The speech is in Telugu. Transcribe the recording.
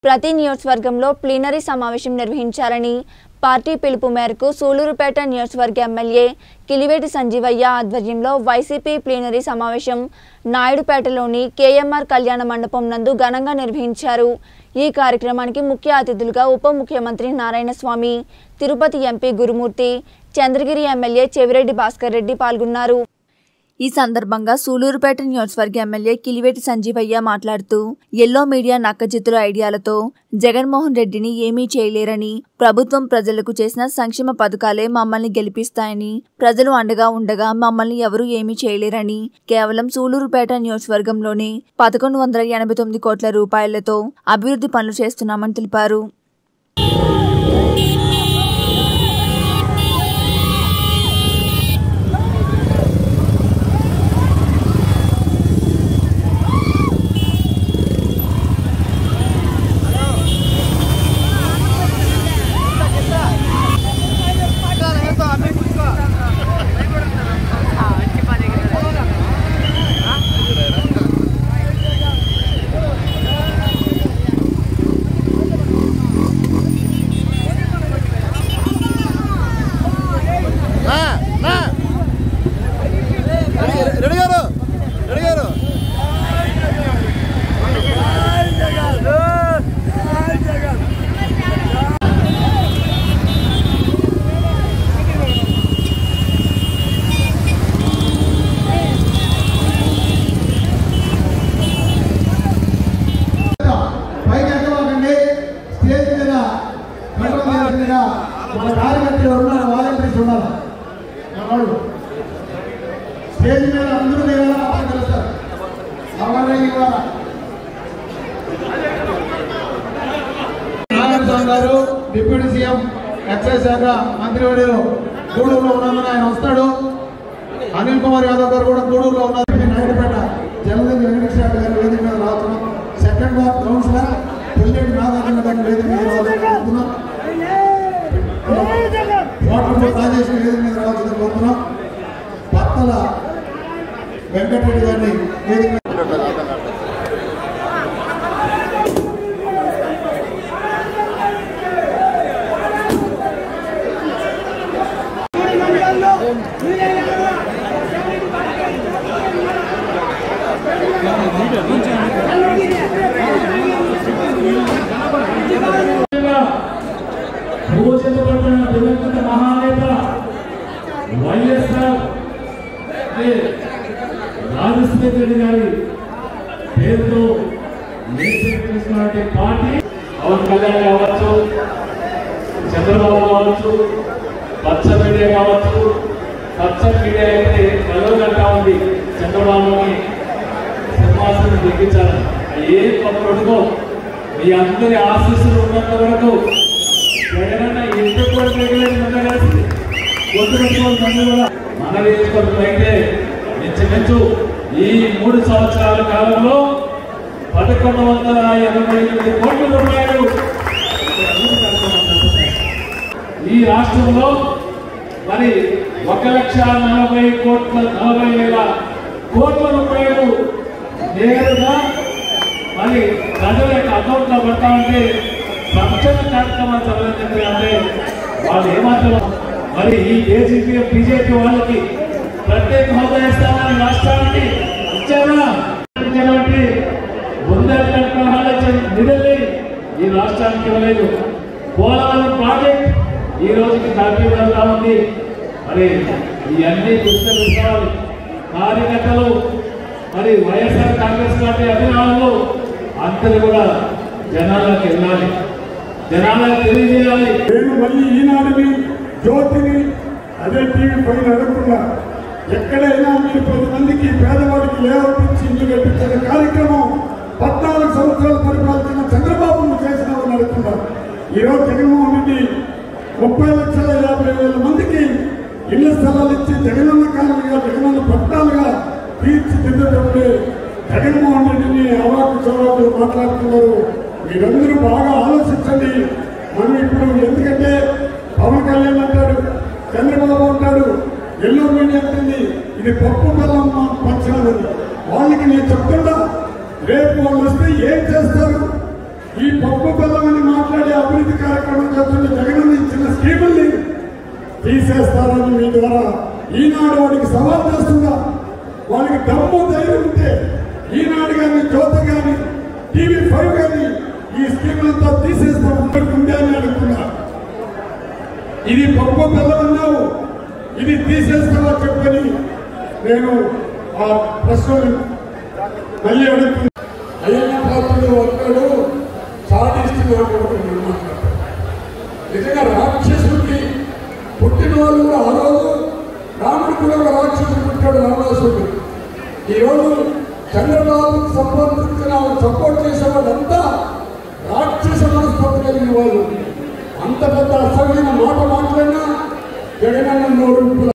ప్రతి నియోజకవర్గంలో ప్లీనరీ సమావేశం నిర్వహించాలని పార్టీ పిలుపు మేరకు సూలూరుపేట నియోజకవర్గ ఎమ్మెల్యే కిలివేటి సంజీవయ్య ఆధ్వర్యంలో వైసీపీ ప్లీనరీ సమావేశం నాయుడుపేటలోని కేఎంఆర్ కళ్యాణ మండపం నందు ఘనంగా నిర్వహించారు ఈ కార్యక్రమానికి ముఖ్య అతిథులుగా ఉప ముఖ్యమంత్రి నారాయణస్వామి తిరుపతి ఎంపీ గురుమూర్తి చంద్రగిరి ఎమ్మెల్యే చెవిరెడ్డి భాస్కర్ రెడ్డి పాల్గొన్నారు ఈ సందర్భంగా సూలూరుపేట నియోజకవర్గ ఎమ్మెల్యే కిలివేటి సంజీవయ్య మాట్లాడుతూ ఎల్లో మీడియా నక్కజిత్తుల ఐడియాలతో జగన్మోహన్ రెడ్డిని ఏమీ చేయలేరని ప్రభుత్వం ప్రజలకు చేసిన సంక్షేమ పథకాలే మమ్మల్ని గెలిపిస్తాయని ప్రజలు అండగా ఉండగా మమ్మల్ని ఎవరూ ఏమీ చేయలేరని కేవలం సూలూరుపేట నియోజకవర్గంలోనే పదకొండు వందల ఎనభై తొమ్మిది కోట్ల రూపాయలతో అభివృద్ధి పనులు చేస్తున్నామని తెలిపారు నా నా రెడీ- రెడీ గారు రెడీ గారు పైకి ఎక్కవాకండి స్టేజ్ మీద కంట్రోల్ చేయాల్సిందిగా మన కార్యకర్తలు ఉన్నారు వాలంటీర్స్ ఉన్నారు మనవాళ్ళు స్టేజ్ మీద అందరూ దిగాల అప్పుడు కలుస్తారు ఎవరైనా ఇవ్వాలా నారాయణస్వామి గారు డిప్యూటీ సీఎం ఎక్సైజ్ శాఖ మంత్రివర్యులు గూడూరులో ఉన్నందున ఆయన వస్తాడు అనిల్ కుమార్ యాదవ్ గారు కూడా గూడూరులో ఉన్నారు నాయుడుపేట జలదంగి వెంకటేశ్వర గారి వేదిక మీద రాస్తున్నాం second ward councillor Pelleti Nagarjuna గారి వేదిక మీద రాస్తున్నాం కోటపూడి రాజేష్ గారి వేదిక మీద రావాల్సింది కోరుతున్నాం పత్తల వెంకటరెడ్డి గారిని వేదిక మీద పూజించబడిన దివంగత మహానేత వైఎస్ఆర్ రాజశేఖర రెడ్డి గారి పేరుతో నేర్చుకున్నటువంటి పార్టీ పవన్ కళ్యాణ్ కావచ్చు చంద్రబాబు కావచ్చు పచ్చ మీడియా కావచ్చు పచ్చ మీడియా అయితే కలవగంటా ఉంది చంద్రబాబుని సింహాసనం దిగించాలని ఏ పక్కడుకో మీ అందరి ఆశీస్సులు ఉన్నంత వరకు జగనన్న ఎందుకు కూడా మిగిలిన మంద కలిసి ఒట్టు పెట్టుకోవాలి మంది కూడా మన నియోజకవర్గం అయితే ఇంచుమించు ఈ మూడు సంవత్సరాల కాలంలో పదకొండు వందల ఎనభై ఎనిమిది కోట్ల రూపాయలు ఈ రాష్ట్రంలో మరి ఒక లక్ష నలభై కోట్ల నలభై వేల కోట్ల రూపాయలు నేరుగా మరి ప్రజల యొక్క అకౌంట్ లో పడతా ఉంటే సంక్షేమ కార్యక్రమాలు చదవండి అంటే వాళ్ళు ఏమాత్రం మరి ఈ ఏజీపీ బీజేపీ వాళ్ళకి ప్రత్యేక హోదా ఇస్తామని రాష్ట్రానికి ఇచ్చారా ఇచ్చినటువంటి బృందాలు నిధుల్ని ఈ రాష్ట్రానికి ఇవ్వలేదు పోలవరం ప్రాజెక్ట్ ఈ రోజుకి దాటి వెళ్తా ఉంది మరి ఇవన్నీ పుస్తకాలు కార్యకర్తలు మరి వైఎస్ఆర్ కాంగ్రెస్ పార్టీ అభిమానులు అందరూ కూడా జనాలకు వెళ్ళాలి జనాలకు తెలియజేయాలి నేను మళ్ళీ ఈనాడుని జ్యోతిని అదే టీవీ పైన అడగకుండా ఎక్కడైనా మీరు పది మందికి పేదవాడికి లేఅవుట్ ఇచ్చి ఇల్లు కట్టించిన కార్యక్రమం పద్నాలుగు సంవత్సరాలు పరిపాలించిన చంద్రబాబు నువ్వు చేసినావని అడుగుతున్నారు ఈరోజు జగన్మోహన్ రెడ్డి ముప్పై లక్షల యాభై వేల మందికి ఇళ్ల స్థలాలు ఇచ్చి జగనన్న కాలనీగా జగనన్న పట్టాలుగా తీర్చిదిద్దేటప్పుడే జగన్మోహన్ రెడ్డిని అవాకు చవాకు మాట్లాడుతున్నారు మీరందరూ బాగా ఆలోచించండి మనం ఇప్పుడు ఎందుకంటే పవన్ కళ్యాణ్ అంటాడు చంద్రబాబు అంటాడు ఎల్లో మీడియా అంటుంది ఇది పప్పు బెల్లం పంచాలని వాళ్ళకి నేను చెప్తున్నా రేపు వాళ్ళు వస్తే ఏం చేస్తారు ఈ పప్పు బెల్లమని మాట్లాడే అభివృద్ధి కార్యక్రమం చేస్తున్న జగన్ ఇచ్చిన స్కీముల్ని తీసేస్తారని మీ ద్వారా ఈనాడు వాడికి సవాల్ చేస్తుందా వాళ్ళకి దమ్ము ధైర్యం ఉంటే ఈనాడు కానీ జ్యోతి కానీ టీవీ ఫైవ్ కానీ ఈ స్కీములతో తీసేస్తాం ముందే అని అడుగుతున్నారు ఇది పప్పు బెల్లమన్నావు ఇది తీసేస్తావా చెప్పని నేను ఆ ప్రశ్నలు మళ్ళీ అడుగుతున్నా అయ్యన్న పాత్రుడు ఒక్కడు సాధిస్తున్నాడు మాట్లాడతాడు నిజంగా రాక్షసుడికి పుట్టిన వాళ్ళు కూడా ఆ రోజు రాముడు కూడా ఒక రాక్షసుడు